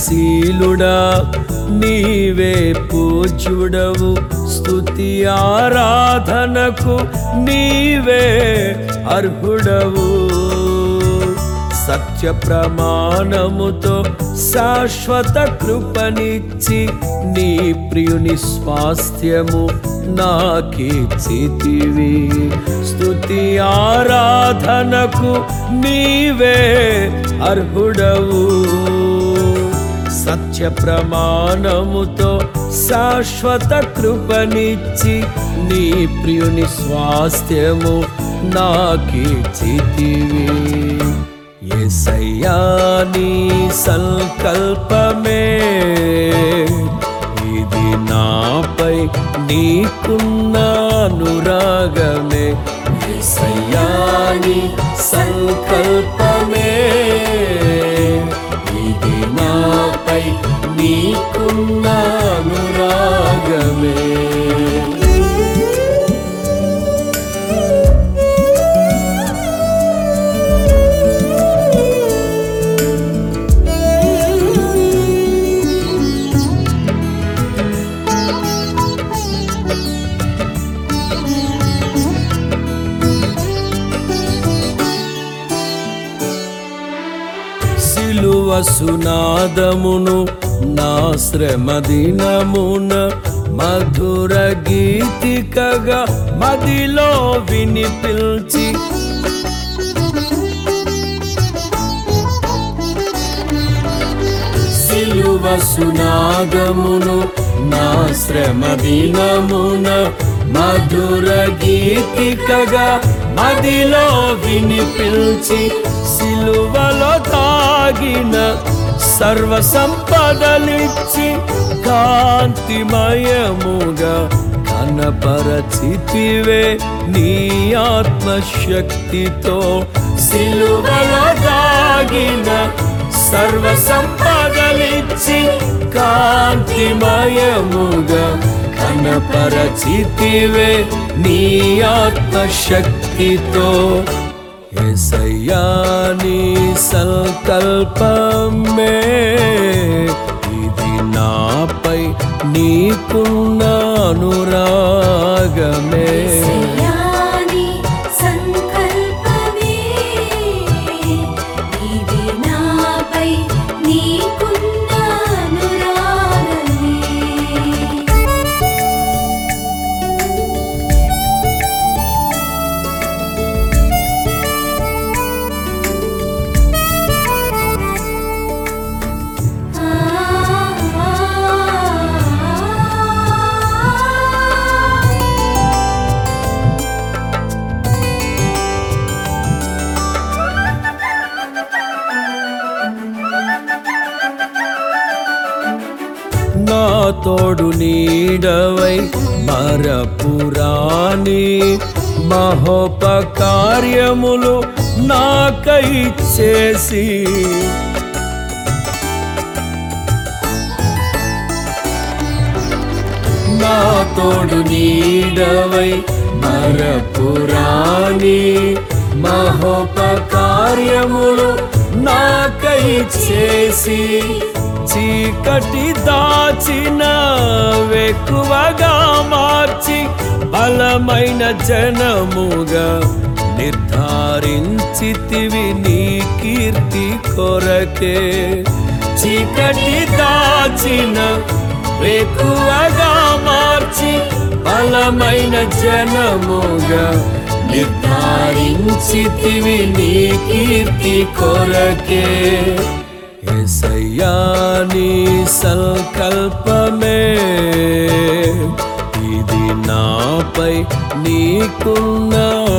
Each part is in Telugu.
సహనశీలుడా నీవే పూజ్యుడవు స్తుతి ఆరాధనకు నీవే అర్హుడవు సత్య ప్రమాణముతో శాశ్వత కృపనిచ్చి నీ ప్రియుని స్వాస్థ్యము నాకిచ్చితివి స్తుతి ఆరాధనకు నీవే అర్హుడవు సత్య ప్రమాణముతో శాశ్వత కృపనిచ్చి నీ ప్రియుని స్వాస్థ్యము నాకిచ్చితివి ఎసయ్యా నీ సంకల్పమే ఇది నాపై నీకున్న అనురాగమే ఎసయ్యా నీ సంకల్పమే ఇది నాపై నీకున్న అనురాగమే సిలువ సునాదమును నా శ్రమ దినమున మధుర గీతికగా మదిలో వినిపిల్చి సిలువ సునాదమును నా శ్రమ దినమున మధుర గీతికగా మదిలో వినిపిల్చి సిలువలో తాగిన సర్వ సంపదలిచ్చి కాంతిమయముగా కనపరచితివే నీ ఆత్మశక్తితో సిలువలో దాగిన సర్వ సంపదలిచ్చి కాంతిమయముగా కనపరచితివే నీ ఆత్మశక్తితో ఎసయ్యా నీ సంకల్పమే ఇది నాపై నీకున్న అనురాగమే శ్రేయాని సంకల్పమే ఇది నాపై నీకున్న అనురాగమే నా తోడు నీడవై మరపురాని మహోపకార్యములు నాకై చేసి నా తోడు నీడవై మరపురాని మహోపకార్యములు నాకై చేసి చీకటి దాచిన వెక్కువగా మార్చి బలమైన జనముగా నిర్ధారించితివి నీ కీర్తి కొరకే చీకటి దాచిన ఎక్కువగా మార్చి బలమైన జనముగా నిర్ధారించితివి నీ కీర్తి కొరకే ఎసయ్యా నీ సంకల్పమే ఇది నాపై నీకున్న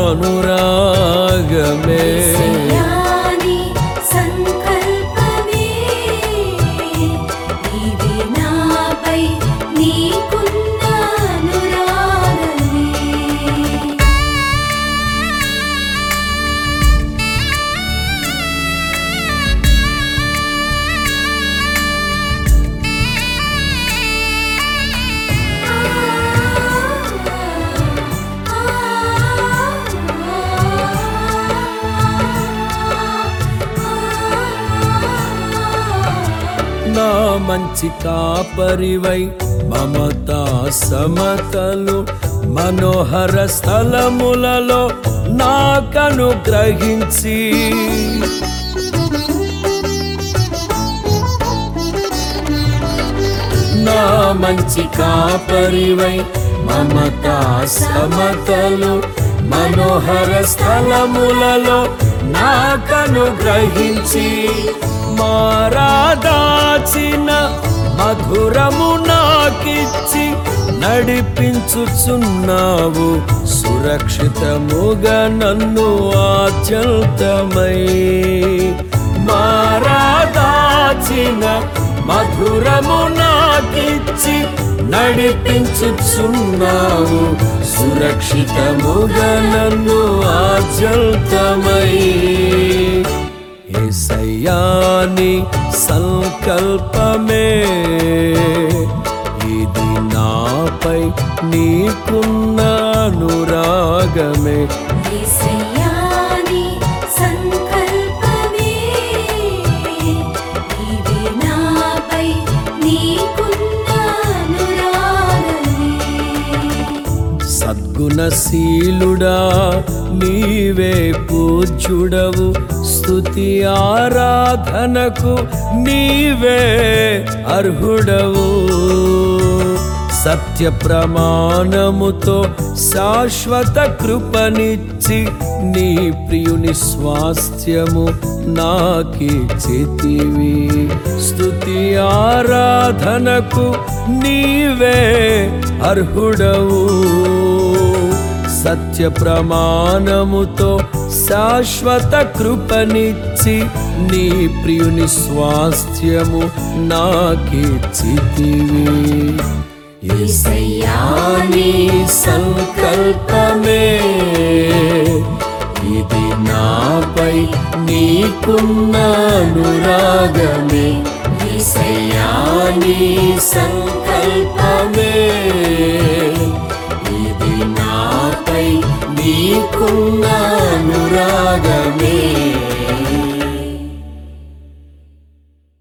అనురాగమే శ్రేయాని సంకల్పమే ఇది నాపై నీకున్న అనురాగమే ఆ మంచి కాపరివై మమతా సమతలు మనోహర స్థలములలో నాకను గ్రహించి నా మంచి కాపరివై మమతా సమతలు మనోహర స్థలములలో నాకను గ్రహించి మారాదాచిన మధురము నాకిచ్చి నడిపించుచున్నావు సురక్షితముగా నన్ను ఆచల్తమై మారాదాచిన మధురము నాకిచ్చి నడిపించుచున్నావు సురక్షితముగా నన్ను ఆచల్తమై ఏసయ్యాని సంకల్పమే ఇది నాపై నీకున్న అనురాగమే యేసయ్యాని సంకల్పమే ఇది నాపై నీకున్న అనురాగమే సద్గుణశీలుడా నీవే పూజ్యుడవు స్తుతి ఆరాధనకు నీవే అర్హుడవు సత్య ప్రమాణముతో శాశ్వత కృపనిచ్చి నీ ప్రియుని స్వాస్థ్యము నాకిచ్చితివి స్తుతి ఆరాధనకు నీవే అర్హుడవు సత్య ప్రమాణముతో శాశ్వత కృపనిచ్చి నీ ప్రియుని స్వాస్థ్యము నాకిచ్చితివి యేసయ్యాని సంకల్పమే ఇది నాపై నీకున్న అనురాగమే యేసయ్యాని సంకల్పమే ఇది నాపై నీకున్న అనురాగమే